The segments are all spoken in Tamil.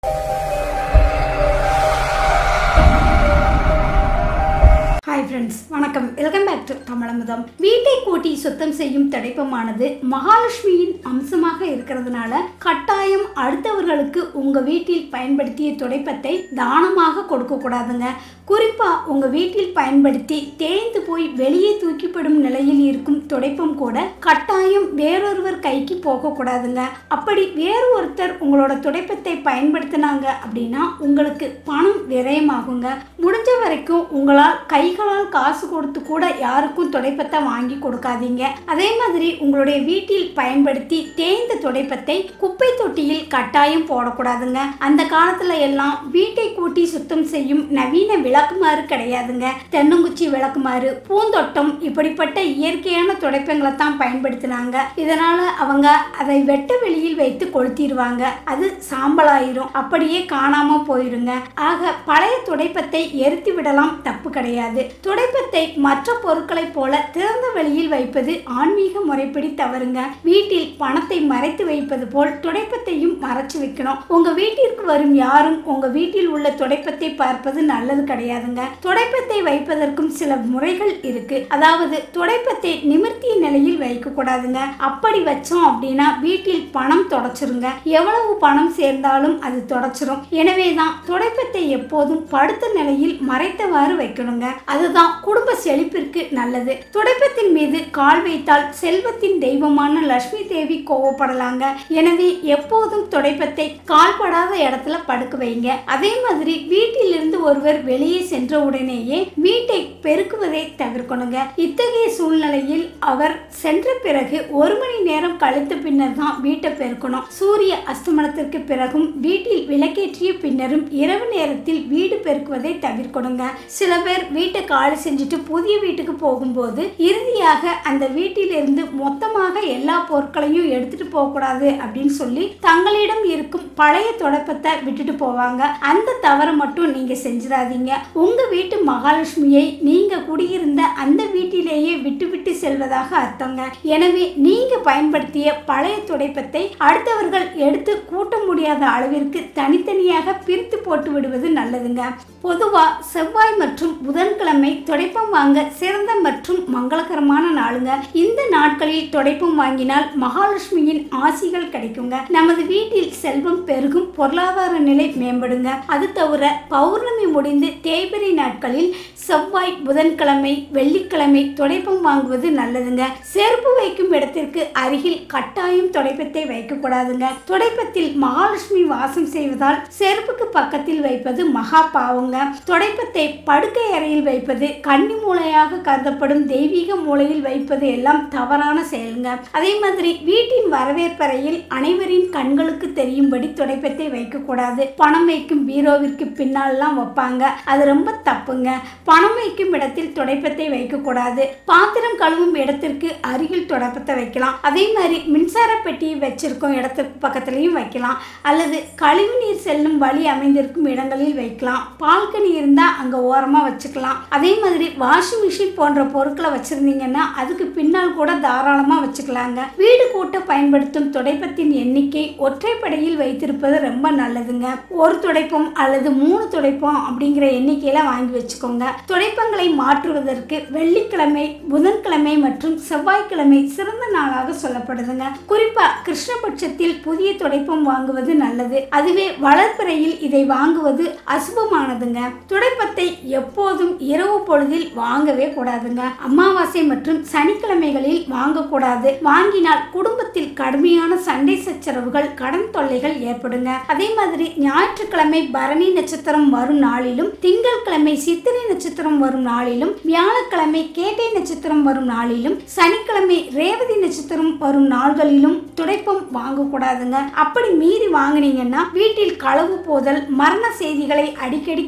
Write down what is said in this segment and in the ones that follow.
ஹாய் ஃப்ரெண்ட்ஸ் வணக்கம் வெல்கம் பேக் டு தமிழமுதம் வீட்டை கூட்டி சுத்தம் செய்யும் தடைப்பமானது மகாலட்சுமியின் அம்சமாக இருக்கிறதுனால கட்டாயம் அடுத்தவர்களுக்கு உங்க வீட்டில் பயன்படுத்திய துடைப்பத்தை தானமாக கொடுக்க கூடாதுங்க குறிப்பா உங்க வீட்டில் பயன்படுத்தி தேய்ந்து போய் வெளியே தூக்கிப்படும் நிலையில் இருக்கும் துடைப்பம் கூட கட்டாயம் வேறொருவர் கைக்கு போகக்கூடாதுங்க அப்படி வேறு ஒருத்தர் உங்களோட துடைப்பத்தை பயன்படுத்தினாங்க அப்படின்னா உங்களுக்கு பணம் விரயமாகுங்க முடிஞ்ச வரைக்கும் உங்களால் கைகளால் காசு கொடுத்து கூட யாருக்கும் துடைப்பத்தை வாங்கி கொடுக்காதீங்க அதே மாதிரி உங்களுடைய வீட்டில் பயன்படுத்தி தேய்ந்த துடைப்பத்தை குப்பை தொட்டியில் கட்டாயம் போடக்கூடாதுங்க அந்த காலத்துல எல்லாம் வீட்டை கூட்டி சுத்தம் செய்யும் நவீன விளக்குமாறு கிடையாதுங்க தென்னங்குச்சி விளக்குமாறு பூந்தொட்டம் இப்படிப்பட்ட இயற்கையான துடைப்பங்களை தான் பயன்படுத்தினாங்க இதனால அவங்க அதை வெட்ட வெளியில் வைத்து கொளுத்திடுவாங்க அது சாம்பலாயிரும் அப்படியே காணாம போயிருங்க ஆக பழைய துடைப்பத்தை எரித்து விடலாம் தப்பு கிடையாது துடைப்பத்தை மற்ற பொருட்களைப் போல திறந்த வெளியில் வைப்பது ஆன்மீக முறைப்படி தவறுங்க வீட்டில் பணத்தை மறைத்து வைப்பது போல் துடைப்பத்தையும் மறைச்சு வைக்கணும் உங்க வீட்டிற்கு வரும் யாரும் உங்க வீட்டில் உள்ள துடைப்பத்தை பார்ப்பது நல்லது கிடையாதுங்க துடைப்பத்தை வைப்பதற்கும் சில முறைகள் இருக்கு அதாவது துடைப்பத்தை நிமிர்த்திய நிலையில் வைக்க கூடாதுங்க அப்படி வச்சோம் அப்படின்னா வீட்டில் பணம் தொடச்சிருங்க எவ்வளவு பணம் சேர்ந்தாலும் அது தொடச்சிரும் எனவே தான் துடைப்பத்தை எப்போதும் படுத்த நிலையில் மறைத்தவாறு வைக்கணுங்க அதுதான் குடும்ப செழிப்பிற்கு நல்லது துடைப்பத்தின் மீது கால் வைத்தால் செல்வத்தின் தெய்வமான லட்சுமி தேவி கோவப்படலாங்க எனவே எப்போதும் துடைப்பத்தை கால்படாத இடத்துல படுக்க வைங்க அதே மாதிரி வீட்டிலிருந்து ஒருவர் வெளியே சென்ற உடனேயே வீட்டை பெருக்குவதை தவிர்க்கணுங்க இத்தகைய சூழ்நிலையில் அவர் சென்ற பிறகு ஒரு மணி நேரம் கழித்த பின்னர் தான் வீட்டை பெருக்கணும் சூரிய அஸ்தமனத்திற்கு பிறகும் வீட்டில் விளக்கேற்றிய பின்னரும் இரவு நேரத்தில் வீடு பெருக்குவதை தவிர்க்கணுங்க சில பேர் வீட்டை காலி செஞ்சுட்டு புதிய வீட்டுக்கு போகும்போது இறுதியாக அந்த வீட்டிலிருந்து மொத்தமாக எல்லா பொருட்களையும் எடுத்துட்டு போகக்கூடாது அப்படின்னு சொல்லி தங்களிடம் இருக்கும் பழைய தொடப்பத்தை விட்டுட்டு போவாங்க அந்த தவறை மட்டும் நீங்க செஞ்சிடாதீங்க உங்க வீட்டு மகாலட்சுமியை நீங்க குடியிருந்த அந்த வீட்டிலேயே விட்டு விட்டு செல்வதாக அர்த்தங்க எனவே நீங்க பயன்படுத்திய பழைய துடைப்பத்தை அடுத்தவர்கள் எடுத்து கூட்ட முடியாத அளவிற்கு தனித்தனியாக பிரித்து போட்டு விடுவது நல்லதுங்க பொதுவா செவ்வாய் மற்றும் புதன்கிழமை துடைப்பம் வாங்க சிறந்த மற்றும் மங்களகரமான நாளுங்க இந்த நாட்களில் துடைப்பம் வாங்கினால் மகாலட்சுமியின் ஆசிகள் கிடைக்குங்க நமது வீட்டில் செல்வம் பெருகும் பொருளாதார நிலை மேம்படுங்க அது தவிர பௌர்ணமி முடிந்து தேய்பிரை நாட்களில் செவ்வாய் புதன்கிழமை வெள்ளிக்கிழமை துடைப்பம் வாங்குவது நல்லதுங்க செருப்பு வைக்கும் இடத்திற்கு அருகில் கட்டாயம் துடைப்பத்தை வைக்கக்கூடாதுங்க துடைப்பத்தில் மகாலட்சுமி வாசம் செய்வதால் செருப்புக்கு பக்கத்தில் வைப்பது மகா பாவங்க துடைப்பத்தை படுக்கை அறையில் வைப்பது கன்னி மூலையாக கருதப்படும் தெய்வீக மூலையில் வைப்பது எல்லாம் தவறான செயலுங்க அதே மாதிரி வீட்டின் வரவேற்பறையில் அனைவரின் கண்களுக்கு தெரியும்படி துடைப்பத்தை வைக்கக்கூடாது பணம் வைக்கும் பீரோவிற்கு பின்னால்லாம் வைப்பாங்க அது ரொம்ப தப்புங்க பணம் வைக்கும் இடத்தில் துடைப்பத்தை வைக்கக்கூடாது பாத்திரம் கழுவும் இடத்திற்கு அருகில் துடைப்பத்தை வைக்கலாம் அதே மாதிரி மின்சார பெட்டியை வச்சிருக்கும் இடத்திற்கு பக்கத்துலையும் வைக்கலாம் அல்லது கழிவு நீர் செல்லும் வழி அமைந்திருக்கும் இடங்களில் வைக்கலாம் பால்கனி இருந்தால் அங்கே ஓரமாக வச்சுக்கலாம் அதே மாதிரி வாஷிங் மிஷின் போன்ற பொருட்களை வச்சுருந்தீங்கன்னா அதுக்கு பின்னால் கூட தாராளமாக வச்சுக்கலாங்க வீடு கூட்ட பயன்படுத்தும் துடைப்பத்தின் எண்ணிக்கை ஒற்றைப்படையில் வைத்திருப்பது ரொம்ப நல்லதுங்க ஒரு துடைப்பம் அல்லது மூணு துடைப்பம் அப்படிங்கிற எண்ணிக்கையில வாங்கி வச்சுக்கோங்க துடைப்பங்களை மாற்றுவதற்கு வெள்ளிக்கிழமை புதன்கிழமை மற்றும் செவ்வாய்க்கிழமை சிறந்த நாளாக சொல்லப்படுதுங்க குறிப்பா கிருஷ்ணபட்சத்தில் புதிய துடைப்பம் வாங்குவது நல்லது அதுவே வளர்ப்பிறையில் இதை வாங்குவது அசுபமானதுங்க துடைப்பத்தை எப்போதும் இரவு பொழுதில் வாங்கவே கூடாதுங்க அமாவாசை மற்றும் சனிக்கிழமைகளில் வாங்கக்கூடாது வாங்கினால் குடும்பத்தில் கடுமையான சண்டை சச்சரவுகள் கடன் தொல்லைகள் ஏற்படுங்க அதே மாதிரி ஞாயிற்றுக்கிழமை பரணி நட்சத்திரம் வரும் நாளிலும் திங்கட்கிழமை சித்திரை நட்சத்திரம் வரும் நாளிலும் வியாழக்கிழமை கேட்டை நட்சத்திரம் வரும் நாளிலும் சனிக்கிழமை ரேவதி நட்சத்திரம் வரும் நாள்களிலும் துடைப்பம் வாங்கக்கூடாதுங்க அப்படி மீறி வாங்குனீங்கன்னா வீட்டில் களவு போதல் மரண செய்திகளை அடிக்கடி கேட்பது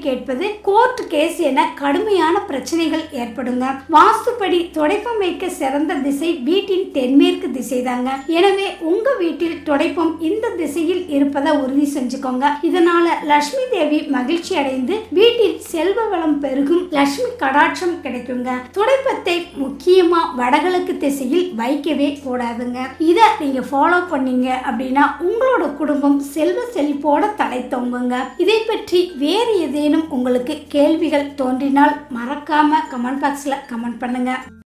அதாவது கோர்ட் கேஸ் என கடுமையான பிரச்சனைகள் ஏற்படுங்க வாஸ்துப்படி துடைப்பம் வைக்க சிறந்த திசை வீட்டின் தென்மேற்கு திசை தாங்க எனவே உங்க வீட்டில் துடைப்பம் இந்த திசையில் இருப்பதை உறுதி செஞ்சுக்கோங்க இதனால லட்சுமி தேவி மகிழ்ச்சி அடைந்து வீட்டில் செல்வ வளம் பெருகும் லட்சுமி கடாட்சம் கிடைக்குங்க துடைப்பத்தை முக்கியமா வடகிழக்கு திசையில் வைக்கவே கூடாதுங்க இதை நீங்க ஃபாலோ பண்ணீங்க அப்படின்னா உங்களோட குடும்பம் செல்வ செழிப்போட தலை தொங்குங்க இதை பற்றி வேறு ஏதேனும் உங்களுக்கு கேள்விகள் தோன்றினால் மறக்காம கமெண்ட் பாக்ஸ்ல கமெண்ட் பண்ணுங்க